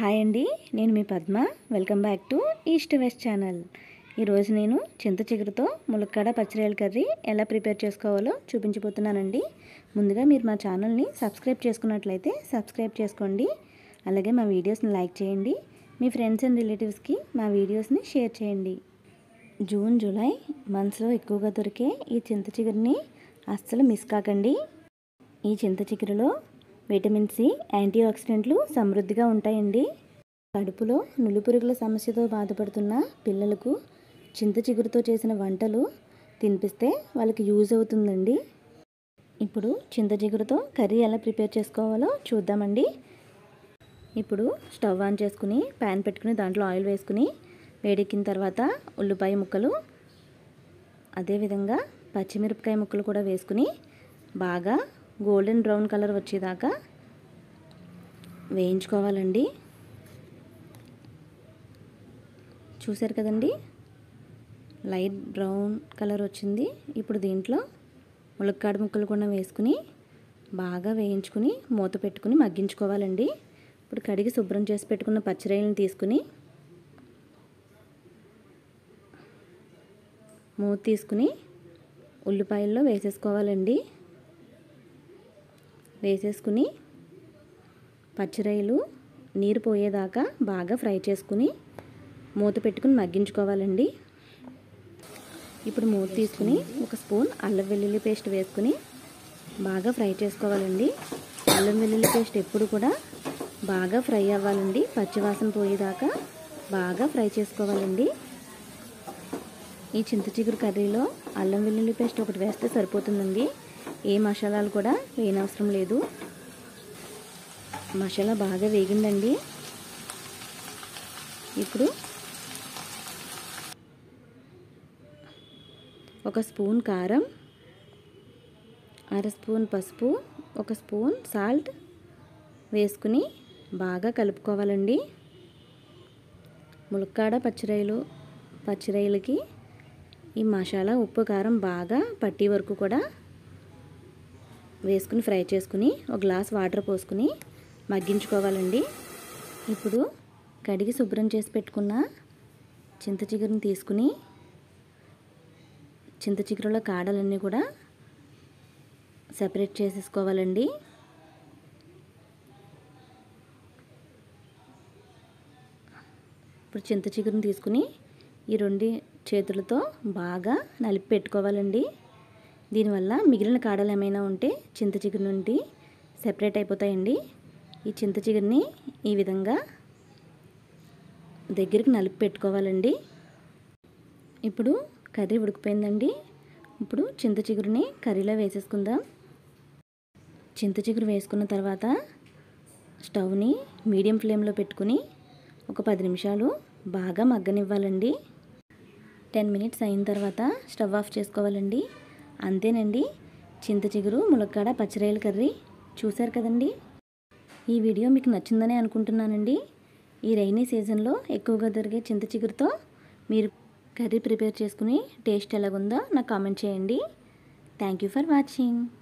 hi అండి నేను మీ Padma welcome back to East West channel ఈరోజు నేను చింత చిగురుతో ములక్కాడ పచ్చిరొయ్యల కర్రీ ఎలా ప్రిపేర్ చేసుకోవాలో చూపించబోతున్నానండి ముందుగా మీరు మా ఛానల్ని సబ్స్క్రైబ్ చేసుకున్నట్లయితే సబ్స్క్రైబ్ చేసుకోండి అలాగే మా వీడియోస్ని లైక్ చేయండి మీ ఫ్రెండ్స్ అండ్ రిలేటివ్స్కి మా వీడియోస్ని షేర్ చేయండి జూన్ జూలై మంత్స్లో ఎక్కువగా దొరికే ఈ చింత చిగురిని అస్సలు మిస్ కాకండి ఈ చింత చిగురులో విటమిన్ సి యాంటీ ఆక్సిడెంట్లు సమృద్ధిగా ఉంటాయండి కడుపులో నులిపురుగుల సమస్యతో బాధపడుతున్న పిల్లలకు చింత చిగురుతో చేసిన వంటలు తినిపిస్తే వాళ్ళకి యూజ్ అవుతుందండి ఇప్పుడు చింత చిగురుతో కర్రీ ఎలా ప్రిపేర్ చేసుకోవాలో చూద్దామండి ఇప్పుడు స్టవ్ ఆన్ చేసుకుని ప్యాన్ పెట్టుకుని దాంట్లో ఆయిల్ వేసుకుని వేడెక్కిన తర్వాత ఉల్లిపాయ ముక్కలు అదేవిధంగా పచ్చిమిరపకాయ ముక్కలు కూడా వేసుకుని బాగా గోల్డెన్ బ్రౌన్ కలర్ వచ్చేదాకా వేయించుకోవాలండి చూసారు కదండి లైట్ బ్రౌన్ కలర్ వచ్చింది ఇప్పుడు దీంట్లో ములక్కాడ ముక్కలు కూడా వేసుకుని బాగా వేయించుకుని మూత పెట్టుకుని మగ్గించుకోవాలండి ఇప్పుడు కడిగి శుభ్రం చేసి పెట్టుకున్న పచ్చిరొయ్యలను తీసుకుని మూత తీసుకుని ఉల్లిపాయల్లో వేసేసుకోవాలండి వేసేసుకుని పచ్చిరొయ్యలు నీరు పోయేదాకా బాగా ఫ్రై చేసుకుని మూత పెట్టుకుని మగ్గించుకోవాలండి ఇప్పుడు మూత తీసుకుని ఒక స్పూన్ అల్లం వెల్లుల్లి పేస్ట్ వేసుకుని బాగా ఫ్రై చేసుకోవాలండి అల్లం వెల్లుల్లి పేస్ట్ ఎప్పుడు కూడా బాగా ఫ్రై అవ్వాలండి పచ్చివాసన పోయేదాకా బాగా ఫ్రై చేసుకోవాలండి ఈ చింత చిగురు కర్రీలో అల్లం వెల్లుల్లి పేస్ట్ ఒకటి వేస్తే సరిపోతుందండి ఏ మసాలాలు కూడా వేయనవసరం లేదు మసాలా బాగా వేగిందండి ఇప్పుడు ఒక స్పూన్ కారం అర స్పూన్ పసుపు ఒక స్పూన్ సాల్ట్ వేసుకుని బాగా కలుపుకోవాలండి ములక్కాడ పచ్చిరొయ్యలు పచ్చిరొయ్యలకి ఈ మసాలా ఉప్పు కారం బాగా పట్టి వరకు కూడా వేసుకుని ఫ్రై చేసుకుని ఒక గ్లాస్ వాటర్ పోసుకుని మగ్గించుకోవాలండి ఇప్పుడు కడిగి శుభ్రం చేసి పెట్టుకున్న చింత చిగురుని తీసుకుని చింత చిగురులో కాడలన్నీ కూడా సెపరేట్ చేసేసుకోవాలండి ఇప్పుడు చింత చిగురుని తీసుకుని ఈ రెండు చేతులతో బాగా నలిపి పెట్టుకోవాలండి దీనివల్ల మిగిలిన కాడలు ఏమైనా ఉంటే చింత చిగురు నుండి సెపరేట్ అయిపోతాయండి ఈ చింత చిగురిని ఈ విధంగా దగ్గరికి నలిపి పెట్టుకోవాలండి ఇప్పుడు కర్రీ ఉడికిపోయిందండి ఇప్పుడు చింత చిగురుని కర్రీలో వేసేసుకుందాం చింత చిగురు వేసుకున్న తర్వాత స్టవ్ని మీడియం ఫ్లేమ్లో పెట్టుకుని ఒక పది నిమిషాలు బాగా మగ్గనివ్వాలండి టెన్ మినిట్స్ అయిన తర్వాత స్టవ్ ఆఫ్ చేసుకోవాలండి అంతేనండి చింత చిగురు ములక్కాడ పచ్చిరొయ్యల కర్రీ చూశారు కదండి ఈ వీడియో మీకు నచ్చిందని అనుకుంటున్నానండి ఈ రైనీ సీజన్లో ఎక్కువగా దొరికే చింత చిగురుతో మీరు కర్రీ ప్రిపేర్ చేసుకుని టేస్ట్ ఎలాగుందో నాకు కామెంట్ చేయండి థ్యాంక్ యూ ఫర్ వాచింగ్